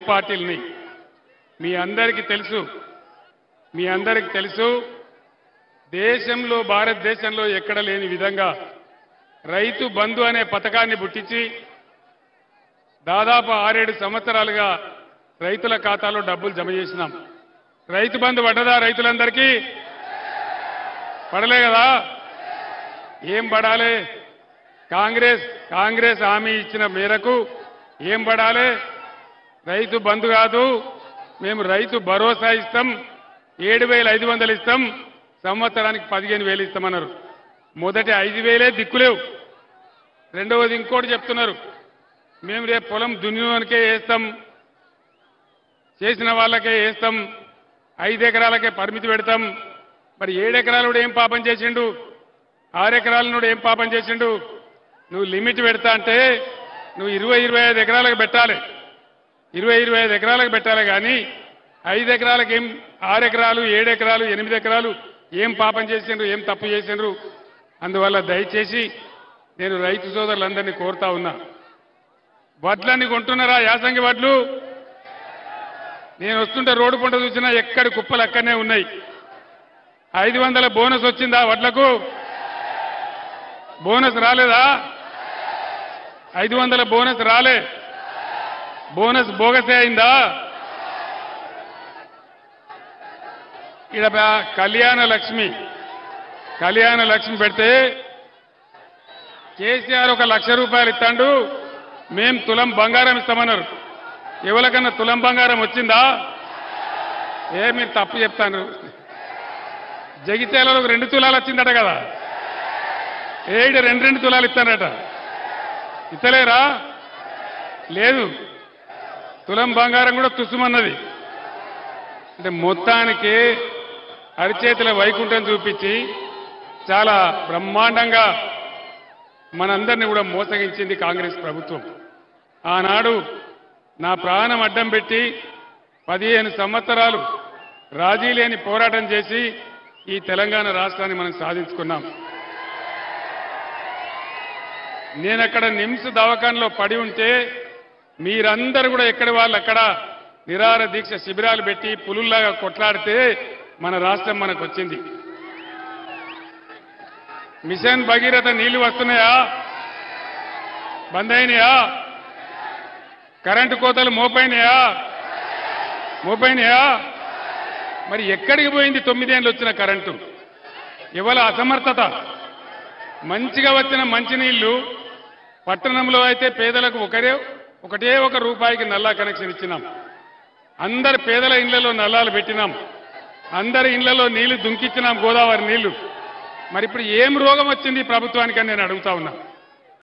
పార్టీలని మీ అందరికీ తెలుసు మీ అందరికీ తెలుసు దేశంలో భారతదేశంలో ఎక్కడ లేని విధంగా రైతు బంధు అనే పథకాన్ని పుట్టించి దాదాపు ఆరేడు సంవత్సరాలుగా రైతుల ఖాతాలో డబ్బులు జమ చేసినాం రైతు బంధు పడ్డదా రైతులందరికీ పడలే కదా ఏం పడాలి కాంగ్రెస్ కాంగ్రెస్ హామీ ఇచ్చిన మేరకు ఏం పడాలి రైతు బంధు కాదు మేము రైతు భరోసా ఇస్తాం ఏడు వేల ఐదు వందలు ఇస్తాం సంవత్సరానికి పదిహేను వేలు ఇస్తామన్నారు మొదటి ఐదు వేలే దిక్కులేవు రెండవది ఇంకోటి చెప్తున్నారు మేము రేపు పొలం దున్నికే వేస్తాం చేసిన వాళ్ళకే వేస్తాం ఐదు ఎకరాలకే పరిమితి పెడతాం మరి ఏడు ఎకరాలు ఏం పాపం చేసిండు ఆరు ఎకరాలను ఏం పాపం చేసిండు నువ్వు లిమిట్ పెడతా అంటే నువ్వు ఇరవై ఇరవై ఐదు ఎకరాలకు పెట్టాలి ఇరవై ఇరవై ఐదు ఎకరాలకు పెట్టాలి కానీ ఐదు ఎకరాలకు ఏం ఆరు ఎకరాలు ఏడు ఎకరాలు ఎనిమిది ఎకరాలు ఏం పాపం చేసిండ్రు ఏం తప్పు చేసిండ్రు అందువల్ల దయచేసి నేను రైతు సోదరులందరినీ కోరుతా ఉన్నా వడ్లన్నీ కొంటున్నారా యాసంగి వడ్లు నేను వస్తుంటే రోడ్డు పంట చూసినా ఎక్కడి కుప్పలు అక్కడనే ఉన్నాయి ఐదు వందల బోనస్ వచ్చిందా వడ్లకు బోనస్ రాలేదా ఐదు వందల బోనస్ రాలే బోనస్ బోగసే అయిందా ఇక్కడ కళ్యాణ లక్ష్మి కళ్యాణ లక్ష్మి పెడితే కేసీఆర్ ఒక లక్ష రూపాయలు ఇస్తాడు మేం తులం బంగారం ఇస్తామన్నారు ఎవరికన్నా తులం బంగారం వచ్చిందా ఏ మీరు తప్పు చెప్తాను జగిత్యాలలో ఒక రెండు తులాలు వచ్చిందట కదా ఏడు రెండు రెండు తులాలు ఇస్తానట ఇస్తలేరా లేదు తులం బంగారం కూడా తుసుమన్నది అంటే మొత్తానికి అరిచేతుల వైకుంఠం చూపించి చాలా బ్రహ్మాండంగా మనందరినీ కూడా మోసగించింది కాంగ్రెస్ ప్రభుత్వం ఆనాడు నా ప్రాణం అడ్డం పెట్టి పదిహేను సంవత్సరాలు రాజీ లేని పోరాటం చేసి ఈ తెలంగాణ రాష్ట్రాన్ని మనం సాధించుకున్నాం నేను అక్కడ నిమ్స్ దవాఖానలో పడి ఉంటే మీరందరూ కూడా ఎక్కడి వాళ్ళు అక్కడ నిరార దీక్ష శిబిరాలు పెట్టి పులుల్లాగా కొట్లాడితే మన రాష్ట్రం మనకు వచ్చింది మిషన్ భగీరథ నీళ్లు వస్తున్నాయా బంద్ అయినాయా కరెంటు కోతలు మోపైనాయా మోపైనాయా మరి ఎక్కడికి పోయింది తొమ్మిదేళ్ళు వచ్చిన కరెంటు ఇవాళ అసమర్థత మంచిగా వచ్చిన మంచినీళ్లు పట్టణంలో అయితే పేదలకు ఒకరే ఒకటే ఒక రూపాయికి నల్లా కనెక్షన్ ఇచ్చినాం అందరి పేదల ఇళ్లలో నల్లాలు పెట్టినాం అందరి ఇళ్లలో నీళ్లు దుంకిచ్చినాం గోదావరి నీళ్లు మరి ఇప్పుడు ఏం రోగం వచ్చింది ఈ ప్రభుత్వానికి అని నేను అడుగుతా ఉన్నా